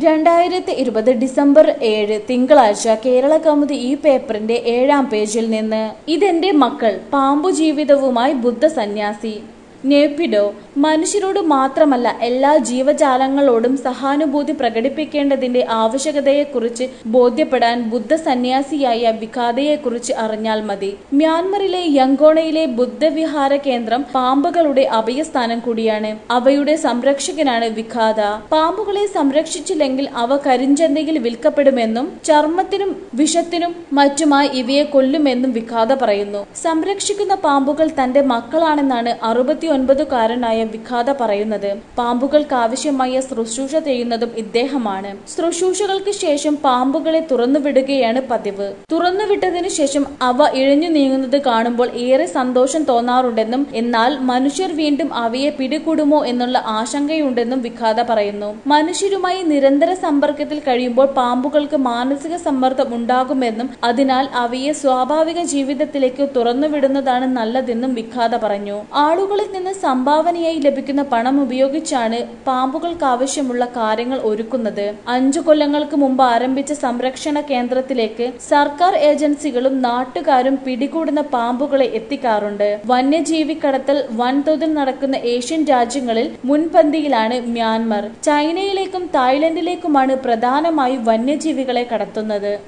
രണ്ടായിരത്തി ഇരുപത് ഡിസംബർ ഏഴ് തിങ്കളാഴ്ച കേരള കൗമുദി ഈ പേപ്പറിന്റെ ഏഴാം പേജിൽ നിന്ന് ഇതെന്റെ മക്കൾ പാമ്പു ജീവിതവുമായി ബുദ്ധ സന്യാസി നേപ്പിഡോ മനുഷ്യരോട് മാത്രമല്ല എല്ലാ ജീവജാലങ്ങളോടും സഹാനുഭൂതി പ്രകടിപ്പിക്കേണ്ടതിന്റെ ആവശ്യകതയെക്കുറിച്ച് ബോധ്യപ്പെടാൻ ബുദ്ധ സന്യാസിയായ വിഖാതയെക്കുറിച്ച് അറിഞ്ഞാൽ മതി മ്യാൻമറിലെ യങ്കോണയിലെ ബുദ്ധവിഹാര കേന്ദ്രം പാമ്പുകളുടെ അഭയസ്ഥാനം കൂടിയാണ് അവയുടെ സംരക്ഷകനാണ് വിഖാത പാമ്പുകളെ സംരക്ഷിച്ചില്ലെങ്കിൽ അവ കരിഞ്ചന്തയിൽ വിൽക്കപ്പെടുമെന്നും ചർമ്മത്തിനും വിഷത്തിനും മറ്റുമായി ഇവയെ കൊല്ലുമെന്നും വിഖാത പറയുന്നു സംരക്ഷിക്കുന്ന പാമ്പുകൾ തന്റെ മക്കളാണെന്നാണ് അറുപത്തിയൊൻപതുകാരനായ വിഖാത പറയുന്നത് പാമ്പുകൾക്ക് ആവശ്യമായ ശുശ്രൂഷ ചെയ്യുന്നതും ഇദ്ദേഹമാണ് ശുശ്രൂഷകൾക്ക് ശേഷം പാമ്പുകളെ തുറന്നുവിടുകയാണ് പതിവ് തുറന്നുവിട്ടതിനു ശേഷം അവ ഇഴഞ്ഞു നീങ്ങുന്നത് കാണുമ്പോൾ ഏറെ സന്തോഷം തോന്നാറുണ്ടെന്നും എന്നാൽ മനുഷ്യർ വീണ്ടും അവയെ പിടികൂടുമോ എന്നുള്ള ആശങ്കയുണ്ടെന്നും വിഖാത പറയുന്നു മനുഷ്യരുമായി നിരന്തര സമ്പർക്കത്തിൽ കഴിയുമ്പോൾ പാമ്പുകൾക്ക് മാനസിക സമ്മർദ്ദം ഉണ്ടാകുമെന്നും അതിനാൽ അവയെ സ്വാഭാവിക ജീവിതത്തിലേക്ക് തുറന്നുവിടുന്നതാണ് നല്ലതെന്നും വിഖാത പറഞ്ഞു ആളുകളിൽ നിന്ന് സംഭാവനയായി ലഭിക്കുന്ന പണം ഉപയോഗിച്ചാണ് പാമ്പുകൾക്ക് ആവശ്യമുള്ള കാര്യങ്ങൾ ഒരുക്കുന്നത് അഞ്ചു കൊല്ലങ്ങൾക്ക് മുമ്പ് ആരംഭിച്ച സംരക്ഷണ കേന്ദ്രത്തിലേക്ക് സർക്കാർ ഏജൻസികളും നാട്ടുകാരും പിടികൂടുന്ന പാമ്പുകളെ എത്തിക്കാറുണ്ട് വന്യജീവി കടത്തൽ വൻതോതിൽ നടക്കുന്ന ഏഷ്യൻ രാജ്യങ്ങളിൽ മുൻപന്തിയിലാണ് മ്യാൻമർ ചൈനയിലേക്കും തായ്ലൻഡിലേക്കുമാണ് പ്രധാനമായും വന്യജീവികളെ കടത്തുന്നത്